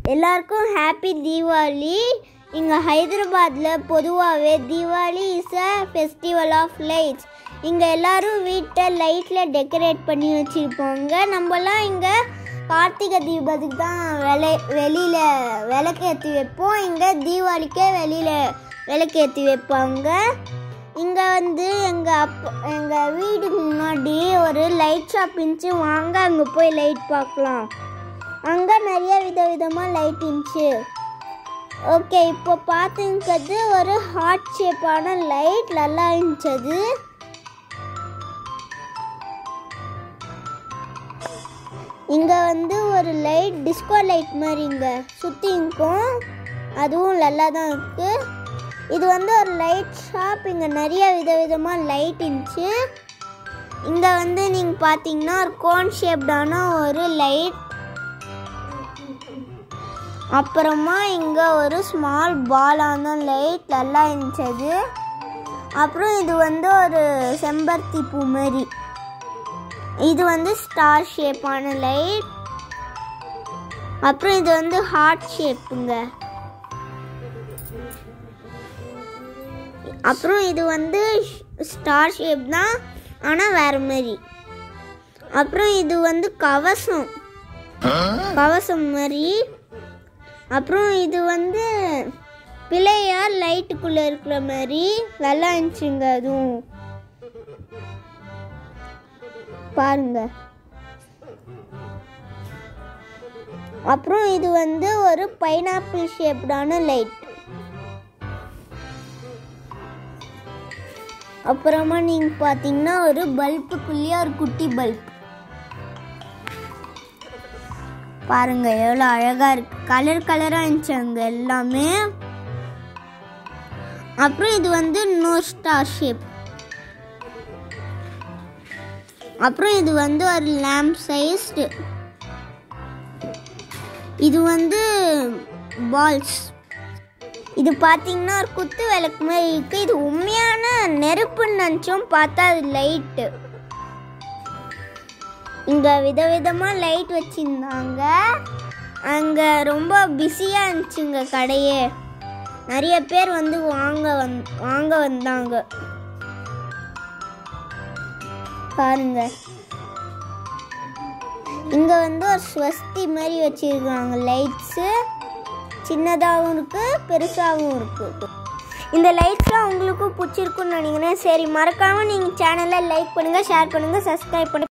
எல்லாருக்கும் ஹாப்பி தீபாவளி இங்கே ஹைதராபாத்தில் பொதுவாகவே Deepavali is a festival of lights இங்கே எல்லாரும் வீட்டை லைட்டில் டெக்கரேட் பண்ணி வச்சுருப்பாங்க நம்மலாம் இங்கே கார்த்திகை தீபத்துக்கு தான் விளை வெளியில் விளக்கேற்றி வைப்போம் இங்கே தீபாவளிக்கே வெளியில் விளக்கேற்றி வைப்பாங்க இங்கே வந்து எங்கள் அப்பா எங்கள் வீட்டுக்கு முன்னாடி ஒரு லைட் ஷாப் இருந்துச்சு வாங்க அங்கே போய் லைட் பார்க்கலாம் அங்கே நிறைய விதவிதமாக லைட் இருந்துச்சு ஓகே இப்போ பார்த்துங்கிறது ஒரு ஹார்ட் ஷேப்பான லைட் நல்லா இருந்துச்சு அது இங்கே வந்து ஒரு லைட் டிஸ்கோ லைட் மாதிரி இங்கே சுற்றி இருக்கும் அதுவும் நல்லா தான் இருக்குது இது வந்து ஒரு லைட் ஷாப் இங்கே நிறைய விதவிதமாக லைட் இருந்துச்சு இங்கே வந்து நீங்கள் பார்த்தீங்கன்னா ஒரு கோன் ஷேப்டான ஒரு லைட் அப்புறமா இங்கே ஒரு ஸ்மால் பாலான லைட் நல்லா இருந்துச்சு அது அப்புறம் இது வந்து ஒரு செம்பருத்தி பூ மாதிரி இது வந்து ஸ்டார் ஷேப்பான லைட் அப்புறம் இது வந்து ஹார்ட் ஷேப்புங்க அப்புறம் இது வந்து ஸ்டார் ஷேப் தான் ஆனால் வேற மாதிரி அப்புறம் இது வந்து கவசம் கவசம் மாதிரி அப்புறம் இது வந்து பிள்ளையார் லைட்டுக்குள்ளே இருக்கிற மாதிரி நல்லா இருந்துச்சுங்க அதுவும் பாருங்க அப்புறம் இது வந்து ஒரு பைனாப்பிள் ஷேப்டான லைட் அப்புறமா நீங்கள் பார்த்தீங்கன்னா ஒரு பல்புக்குள்ளேயே ஒரு குட்டி பல்ப் பாருங்க எவ்வளோ அழகா இருக்கு கலர் கலராக இருந்துச்சு அங்கே எல்லாமே அப்புறம் இது வந்து நோ ஸ்டார் ஷேப் அப்புறம் இது வந்து ஒரு லேம்ப் சைஸ்டு இது வந்து பால்ஸ் இது பார்த்தீங்கன்னா ஒரு குத்து விளக்கு மாதிரி இருக்கு இது உண்மையான நெருப்புன்னு நினச்சோம் பார்த்தா அது லைட்டு இங்கே விதவிதமாக லைட் வச்சுருந்தாங்க அங்கே ரொம்ப பிஸியாக இருந்துச்சுங்க கடையே நிறைய பேர் வந்து வாங்க வந் வாங்க வந்தாங்க பாருங்க இங்கே வந்து ஒரு ஸ்வஸ்தி மாதிரி வச்சுருக்காங்க லைட்ஸு சின்னதாகவும் இருக்குது பெருசாகவும் இருக்குது இந்த லைட்ஸ்லாம் உங்களுக்கும் பிடிச்சிருக்குன்னு நினைக்கிறேன் சரி மறக்காமல் நீங்கள் சேனலை லைக் பண்ணுங்கள் ஷேர் பண்ணுங்கள் சப்ஸ்கிரைப் பண்ணி